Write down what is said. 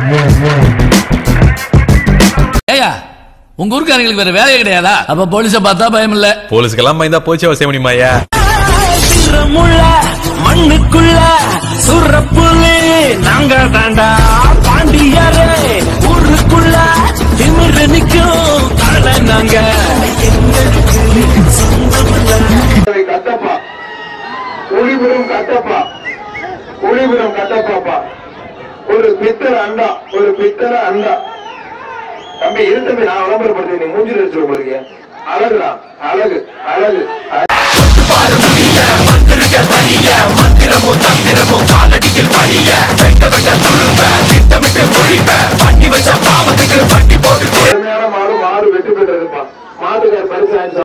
ஏயா உங்க ஊருக்காரங்களுக்கு வேற வேலையே கிடையாதா அப்ப போலீஸ பார்த்தா பயம் இல்ல போலீஸ்க்கெல்லாம் பயந்தா போச்சு அவசியம் முடியுமாயா முள்ள மண்ணுக்குள்ள சுரப்புலி நாங்க தாண்டா பாண்டியாரே ஊருக்குள்ள திமிரு நிக்கும் கால நாங்க கட்டப்பா ஒளிபுரம் கட்டப்பா ஒளிபுரம் கட்டப்பாப்பா ஒரு பித்தள அண்டா ஒரு பித்தள அண்டா தம்பி இரு தம்பி நான் விளம்பரப்படுத்தி நீ மூஞ்சில் வச்சு போறீங்க அழகுடா அழகு அழகு